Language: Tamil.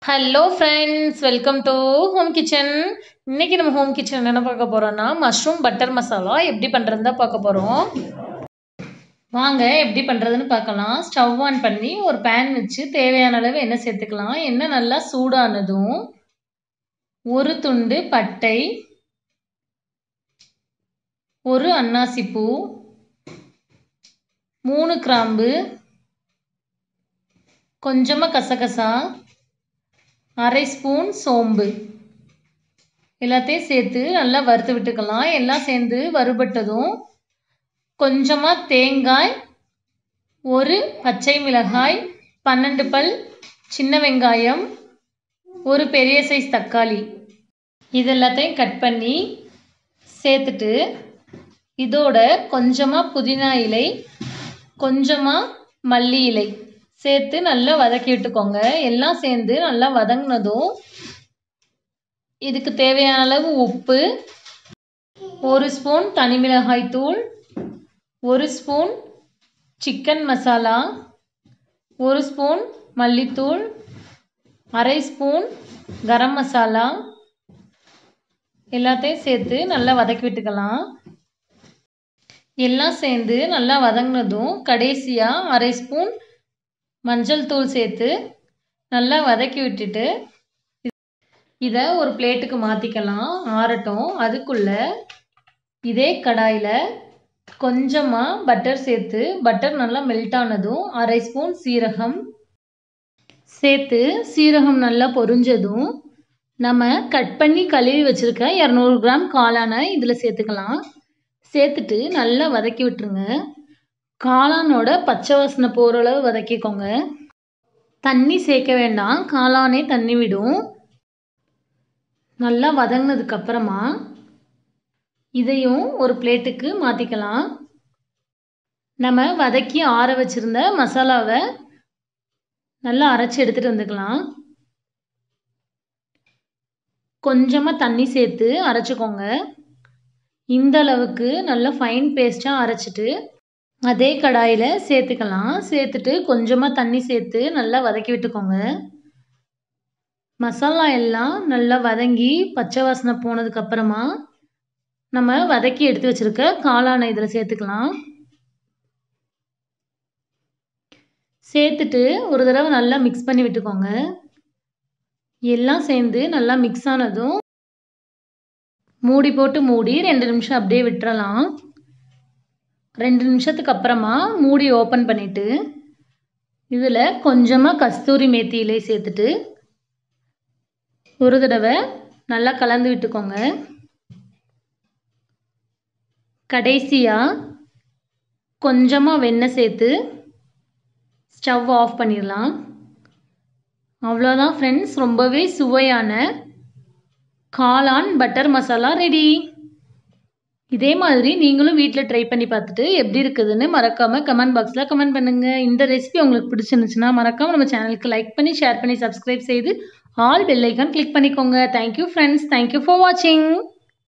hello friends welcome to home kitchen இன்னைக்கு நம்ம ஹோம் கிச்சன் என்ன பார்க்க போறோம்னா மஷ்ரூம் பட்டர் மசாலா எப்படி பண்ணுறதுன்னு தான் பார்க்க போகிறோம் வாங்க எப்படி பண்ணுறதுன்னு பார்க்கலாம் ஸ்டவ் ஆன் பண்ணி ஒரு பேன் வச்சு தேவையான அளவு எண்ணெய் சேர்த்துக்கலாம் எண்ணெய் நல்லா சூடானதும் ஒரு துண்டு பட்டை ஒரு அன்னாசிப்பூ மூணு கிராம்பு கொஞ்சமாக கசகசா அரை ஸ்பூன் சோம்பு எல்லாத்தையும் சேர்த்து நல்லா வறுத்து விட்டுக்கலாம் எல்லாம் சேர்ந்து வறுபட்டதும் கொஞ்சமாக தேங்காய் ஒரு பச்சை மிளகாய் பன்னெண்டு பல் சின்ன வெங்காயம் ஒரு பெரிய சைஸ் தக்காளி இது எல்லாத்தையும் கட் பண்ணி சேர்த்துட்டு இதோட கொஞ்சமாக புதினா இலை கொஞ்சமாக மல்லி இலை சேர்த்து நல்லா வதக்கி விட்டுக்கோங்க எல்லாம் சேர்ந்து நல்லா வதங்கினதும் இதுக்கு தேவையான அளவு உப்பு ஒரு ஸ்பூன் தனி மிளகாய் தூள் ஒரு ஸ்பூன் சிக்கன் மசாலா ஒரு ஸ்பூன் மல்லித்தூள் அரை ஸ்பூன் கரம் மசாலா எல்லாத்தையும் சேர்த்து நல்லா வதக்கி விட்டுக்கலாம் எல்லாம் சேர்ந்து நல்லா வதங்கினதும் கடைசியாக அரை ஸ்பூன் மஞ்சள் தூள் சேர்த்து நல்லா வதக்கி விட்டுட்டு இதை ஒரு பிளேட்டுக்கு மாற்றிக்கலாம் ஆறட்டும் அதுக்குள்ளே இதே கடாயில் கொஞ்சமாக பட்டர் சேர்த்து பட்டர் நல்லா மெல்ட் ஆனதும் அரை ஸ்பூன் சீரகம் சேர்த்து சீரகம் நல்லா பொரிஞ்சதும் நம்ம கட் பண்ணி கழுவி வச்சுருக்க இரநூறு கிராம் காளானை இதில் சேர்த்துக்கலாம் சேர்த்துட்டு நல்லா வதக்கி விட்டுருங்க காளானோட பச்சை வாசனை போகிற அளவு வதக்கிக்கோங்க தண்ணி சேர்க்க வேண்டாம் காளானே தண்ணி விடும் நல்லா வதங்கினதுக்கு அப்புறமா இதையும் ஒரு பிளேட்டுக்கு மாற்றிக்கலாம் நம்ம வதக்கி ஆற வச்சுருந்த மசாலாவை நல்லா அரைச்சி எடுத்துகிட்டு வந்துக்கலாம் கொஞ்சமாக தண்ணி சேர்த்து அரைச்சிக்கோங்க இந்த அளவுக்கு நல்லா ஃபைன் பேஸ்ட்டாக அரைச்சிட்டு அதே கடாயில் சேர்த்துக்கலாம் சேர்த்துட்டு கொஞ்சமாக தண்ணி சேர்த்து நல்லா வதக்கி விட்டுக்கோங்க மசாலா எல்லாம் நல்லா வதங்கி பச்சை வாசனை போனதுக்கப்புறமா நம்ம வதக்கி எடுத்து வச்சுருக்க காளானை இதில் சேர்த்துக்கலாம் சேர்த்துட்டு ஒரு தடவை நல்லா மிக்ஸ் பண்ணி விட்டுக்கோங்க எல்லாம் சேர்ந்து நல்லா மிக்ஸ் ஆனதும் மூடி போட்டு மூடி ரெண்டு நிமிஷம் அப்படியே விட்டுறலாம் ரெண்டு நிமிஷத்துக்கு அப்புறமா மூடி ஓப்பன் பண்ணிவிட்டு இதில் கொஞ்சமாக கஸ்தூரி மேத்தி இலை சேர்த்துட்டு ஒரு தடவை நல்லா கலந்து விட்டுக்கோங்க கடைசியாக கொஞ்சமாக வெண்ணெய் சேர்த்து ஸ்டவ் ஆஃப் பண்ணிடலாம் அவ்வளோதான் ஃப்ரெண்ட்ஸ் ரொம்பவே சுவையான காளான் பட்டர் மசாலா ரெடி இதே மாதிரி நீங்களும் வீட்டில் ட்ரை பண்ணி பார்த்துட்டு எப்படி இருக்குதுன்னு மறக்காமல் கமெண்ட் பாக்ஸில் கமெண்ட் பண்ணுங்கள் இந்த ரெசிபி உங்களுக்கு பிடிச்சிருந்துச்சுன்னா மறக்காமல் நம்ம சேனலுக்கு லைக் பண்ணி ஷேர் பண்ணி சப்ஸ்கிரைப் செய்து ஆல் பெல் ஐக்கான் கிளிக் பண்ணிக்கோங்க தேங்க்யூ ஃப்ரெண்ட்ஸ் தேங்க்யூ ஃபார் வாட்சிங்